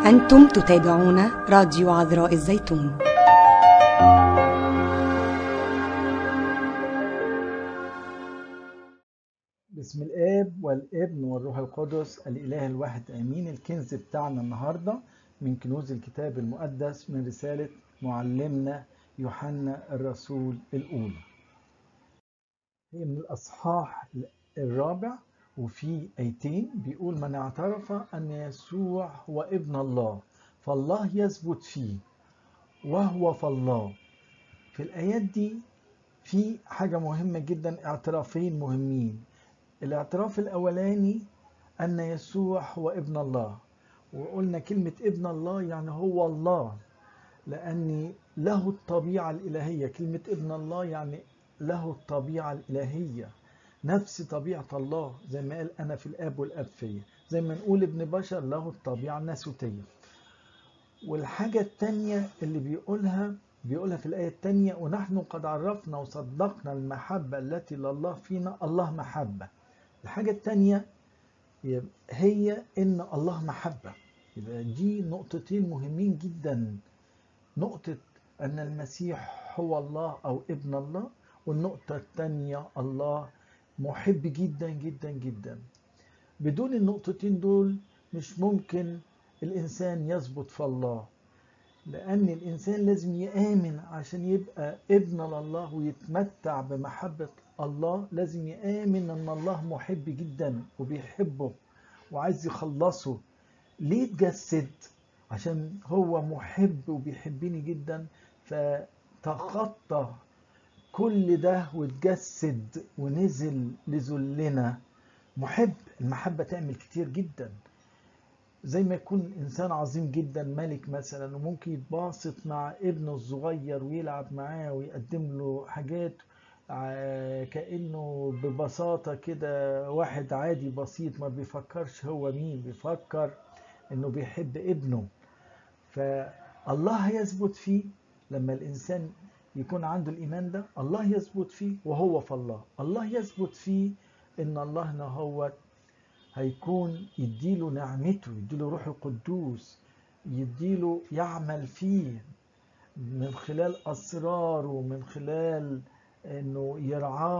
أنتم تتابعون راديو عذراء الزيتون بسم الآب والابن والروح القدس الإله الواحد آمين الكنز بتاعنا النهاردة من كنوز الكتاب المقدس من رسالة معلمنا يوحنا الرسول الأولى هي من الأصحاح الرابع وفي آيتين بيقول من اعترف أن يسوع هو ابن الله فالله يثبت فيه وهو فالله في الآيات دي في حاجة مهمة جدا اعترافين مهمين الاعتراف الأولاني أن يسوع هو ابن الله وقلنا كلمة ابن الله يعني هو الله لأن له الطبيعة الإلهية كلمة ابن الله يعني له الطبيعة الإلهية نفس طبيعة الله زي ما قال أنا في الآب والآب فيا زي ما نقول ابن بشر له الطبيعة الناسوتية والحاجة التانية اللي بيقولها بيقولها في الآية التانية ونحن قد عرفنا وصدقنا المحبة التي لله فينا الله محبة الحاجة التانية هي إن الله محبة يبقى دي نقطتين مهمين جدا نقطة أن المسيح هو الله أو ابن الله والنقطة التانية الله محب جدا جدا جدا بدون النقطتين دول مش ممكن الإنسان يثبت في الله لأن الإنسان لازم يآمن عشان يبقى ابن لله ويتمتع بمحبة الله لازم يآمن أن الله محب جدا وبيحبه وعايز يخلصه ليه اتجسد عشان هو محب وبيحبني جدا فتخطى كل ده واتجسد ونزل لذلنا محب المحبة تعمل كتير جدا زي ما يكون إنسان عظيم جدا ملك مثلا وممكن يتباسط مع ابنه الصغير ويلعب معاه ويقدم له حاجات كأنه ببساطة كده واحد عادي بسيط ما بيفكرش هو مين بيفكر إنه بيحب ابنه فالله هيثبت فيه لما الإنسان يكون عنده الإيمان ده الله يثبت فيه وهو في الله الله يثبت فيه إن الله هو هيكون يديله نعمته يديله روح القدوس يديله يعمل فيه من خلال أسرار ومن خلال إنه يرعاه